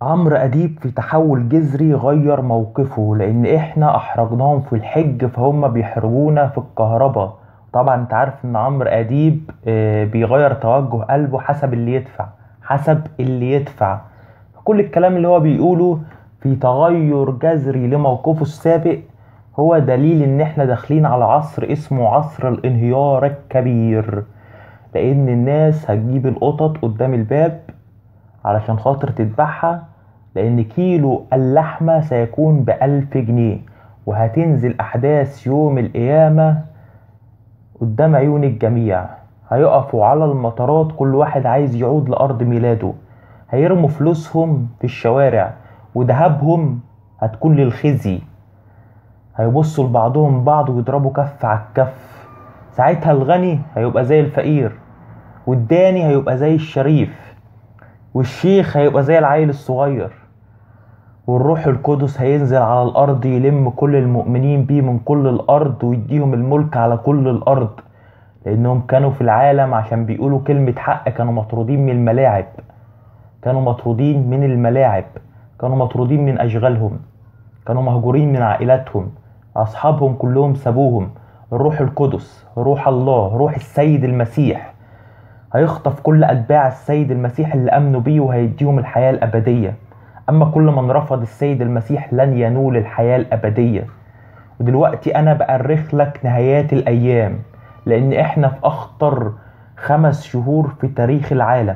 عمرو أديب في تحول جذري غير موقفه لأن إحنا أحرجناهم في الحج فهم بيحرجونا في الكهرباء طبعا أنت عارف إن عمرو أديب آه، بيغير توجه قلبه حسب اللي يدفع حسب اللي يدفع كل الكلام اللي هو بيقوله في تغير جذري لموقفه السابق هو دليل إن إحنا داخلين على عصر اسمه عصر الانهيار الكبير لأن الناس هتجيب القطط قدام الباب علشان خاطر تذبحها لأن كيلو اللحمة سيكون بألف جنيه وهتنزل أحداث يوم القيامة قدام عيون الجميع هيقفوا على المطارات كل واحد عايز يعود لأرض ميلاده هيرموا فلوسهم في الشوارع وذهبهم هتكون للخزي هيبصوا لبعضهم بعض ويضربوا كف على الكف ساعتها الغني هيبقى زي الفقير والداني هيبقى زي الشريف والشيخ هيبقى زي العيل الصغير والروح القدس هينزل على الأرض يلم كل المؤمنين بيه من كل الأرض ويديهم الملك على كل الأرض لأنهم كانوا في العالم عشان بيقولوا كلمة حق كانوا مطرودين من الملاعب كانوا مطرودين من الملاعب كانوا مطرودين من أشغالهم كانوا مهجورين من عائلاتهم أصحابهم كلهم سابوهم الروح القدس روح الله روح السيد المسيح هيخطف كل أتباع السيد المسيح اللي آمنوا بيه وهيديهم الحياة الأبدية أما كل من رفض السيد المسيح لن ينول الحياة الأبدية ودلوقتي أنا بأرخ لك نهايات الأيام لأن إحنا في أخطر خمس شهور في تاريخ العالم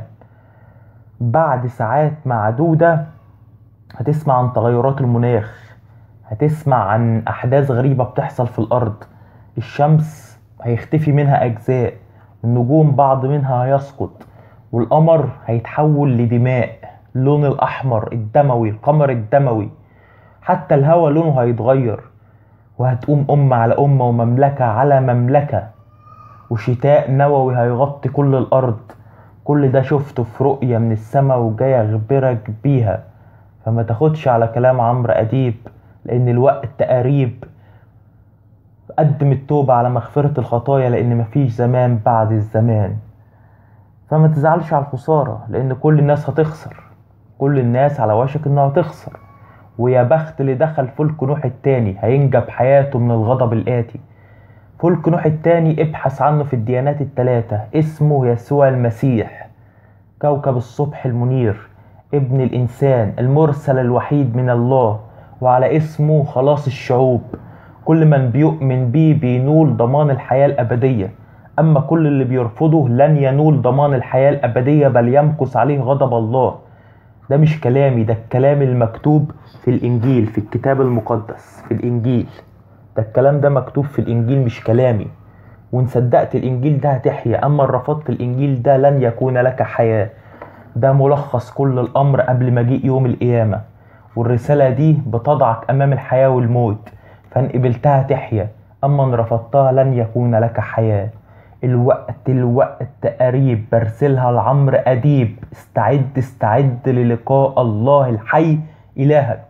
بعد ساعات معدودة هتسمع عن تغيرات المناخ هتسمع عن أحداث غريبة بتحصل في الأرض الشمس هيختفي منها أجزاء النجوم بعض منها هيسقط والقمر هيتحول لدماء اللون الأحمر الدموي القمر الدموي حتى الهواء لونه هيتغير وهتقوم أمة على أمة ومملكة على مملكة وشتاء نووي هيغطي كل الأرض كل ده شفته في رؤية من السماء وجاي أخبرك بيها فما تاخدش على كلام عمرو أديب لأن الوقت قريب قدم التوبة على مغفرة الخطايا لأن مفيش زمان بعد الزمان فما تزعلش على الخسارة لأن كل الناس هتخسر كل الناس على وشك إنها تخسر ويا بخت اللي دخل فلك نوح التاني هينجب حياته من الغضب الآتي فلك نوح التاني ابحث عنه في الديانات التلاتة اسمه يسوع المسيح كوكب الصبح المنير ابن الإنسان المرسل الوحيد من الله وعلى اسمه خلاص الشعوب كل من بيؤمن بيه بينول ضمان الحياة الأبدية أما كل اللي بيرفضه لن ينول ضمان الحياة الأبدية بل يمكث عليه غضب الله ده مش كلامي ده الكلام المكتوب في الإنجيل في الكتاب المقدس في الإنجيل ده الكلام ده مكتوب في الإنجيل مش كلامي وإن صدقت الإنجيل ده هتحيا أما إن رفضت الإنجيل ده لن يكون لك حياة ده ملخص كل الأمر قبل مجيء يوم القيامة والرسالة دي بتضعك أمام الحياة والموت فإن قبلتها تحيا أما إن رفضتها لن يكون لك حياة الوقت الوقت قريب برسلها لعمرو أديب استعد استعد للقاء الله الحي إلهك